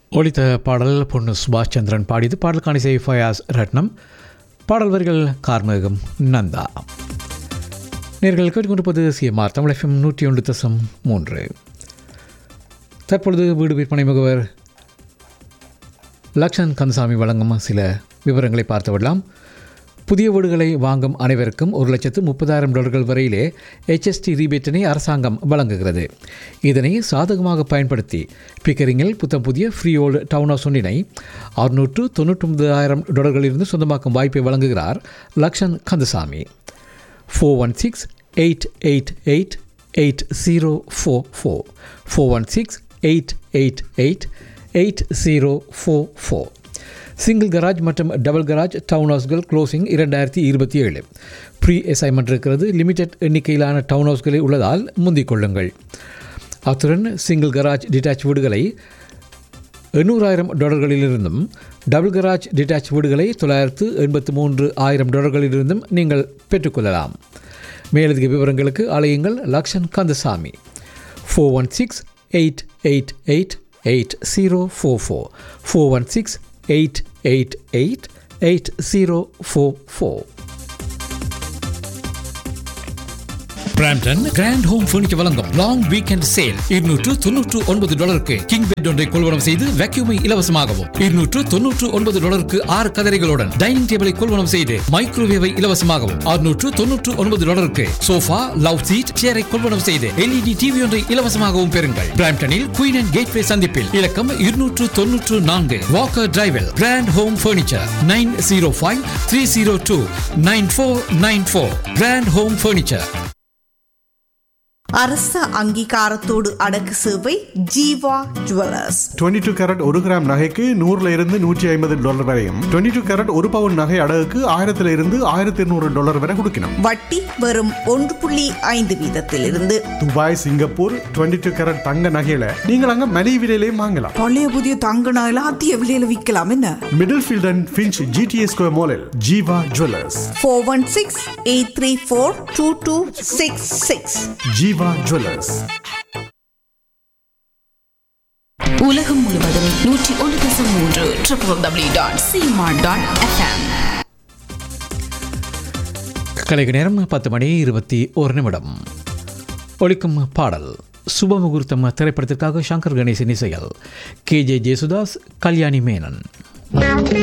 ஒலித்த பாடல் பொண்ணு சுபாஷ் சந்திரன் பாடியது பாடலுக்கான இசை ஃபயாஸ் ரத்னம் பாடல் வரிகள் கார்மேகம் நந்தா நேர்கள் கேட்டுக்கொண்டிருப்பது சிஎம்ஆர் தமிழ் எஃப்எம் நூற்றி ஒன்று தசம் மூன்று தற்பொழுது வீடு விற்பனை முகவர் லக்ஷன் கந்தசாமி வழங்கும் சில விவரங்களை பார்த்து விடலாம் புதிய வீடுகளை வாங்கும் அனைவருக்கும் ஒரு லட்சத்து முப்பதாயிரம் டாலர்கள் வரையிலே HST ரீபேட்டினை அரசாங்கம் வழங்குகிறது இதனை சாதகமாக பயன்படுத்தி பிக்கரிங்கில் புத்தம் புதிய ஃப்ரீயோல்டு டவுன் ஹவுஸ் ஒன்றினை அறுநூற்று தொண்ணூற்றொன்பதாயிரம் டாலர்களிலிருந்து சொந்தமாக்கும் வாய்ப்பை வழங்குகிறார் Lakshan Kandasamy four one six eight eight eight eight zero four four four one six eight eight eight eight zero four four single garage மற்றும் டபுள் கராஜ் டவுன் ஹவுஸ்கள் க்ளோசிங் இரண்டாயிரத்தி இருபத்தி ஏழு ப்ரீ அசைன்மெண்ட் இருக்கிறது லிமிடெட் எண்ணிக்கையிலான டவுன் ஹவுஸ்களே உள்ளதால் முந்திக் கொள்ளுங்கள் அத்துடன் சிங்கிள் கராஜ் டிட்டாச் வீடுகளை எண்ணூறாயிரம் டாலர்களிலிருந்தும் டபுள் கராஜ் டிட்டாச் வீடுகளை தொள்ளாயிரத்து எண்பத்து மூன்று ஆயிரம் டாலர்களிலிருந்தும் நீங்கள் பெற்றுக்கொள்ளலாம் மேலதிக விவரங்களுக்கு அலையுங்கள் Lakshan Kandasamy four one six eight eight eight eight zero four four four one six eight eight eight eight zero four four Brampton grand home furniture வழங்கும் லாங் வீக்கெண்ட் சேல் இருநூற்று தொன்னூற்று ஒன்பது டாலருக்கு கிங் பெட் ஒன்றை கொள்வனம் செய்து வேக்யூமை இலவசமாகவும் இருநூற்று தொன்னூற்று ஒன்பது டாலருக்கு ஆறு கதரைகளுடன் டைனிங் டேபிளை கொள்வனம் செய்து மைக்ரோவேவை இலவசமாகவும் அறுநூற்று தொன்னூற்று ஒன்பது டாலருக்கு சோஃபா லவ் சீட் சேரை கொள்வனம் செய்து எல்இடி டிவி ஒன்றை இலவசமாகவும் பெறுங்கள் பிராம்டனில் குயின் அண்ட் கேட்வே சந்திப்பில் இலக்கம் இருநூற்று தொன்னூற்று நான்கு வாக்கர் டிரைவில் grand home furniture nine zero five three zero two nine four nine four grand home furniture அரச அங்கீகாரத்தோடு அடக்கு சேவை ஜீவா ஜுவல்லர்ஸ் 22 டூ கேரட் ஒரு கிராம் நகைக்கு நூறுல இருந்து நூற்றி ஐம்பது டாலர் வரையும் 22 டூ கேரட் ஒரு பவுன் நகை அடகுக்கு ஆயிரத்துல இருந்து ஆயிரத்தி இருநூறு டாலர் வரை கொடுக்கணும் வட்டி வெறும் ஒன்று புள்ளி ஐந்து வீதத்திலிருந்து துபாய் சிங்கப்பூர் 22 டூ கேரட் தங்க நகையில நீங்கள் அங்க மலிவு விலையிலையும் வாங்கலாம் பழைய புதிய தங்க நகையில அதிக விலையில விற்கலாம் என்ன Middlefield and Finch GTA square மாலில் Jeeva jewellers four one six eight three four two two six six Jeeva jewellers உலகம் முழுவதும் நூற்றி ஒன்று தசம் மூன்று triple W dot cmart dot FM கலைக்கு நேரம் பத்து மணி இருபத்தி ஒரு நிமிடம் ஒழிக்கும் பாடல் சுபமுகூர்த்தம் திரைப்படத்திற்காக சங்கர் கணேசன் இசையல் கே ஜே ஜேசுதாஸ் கல்யாணி மேனன்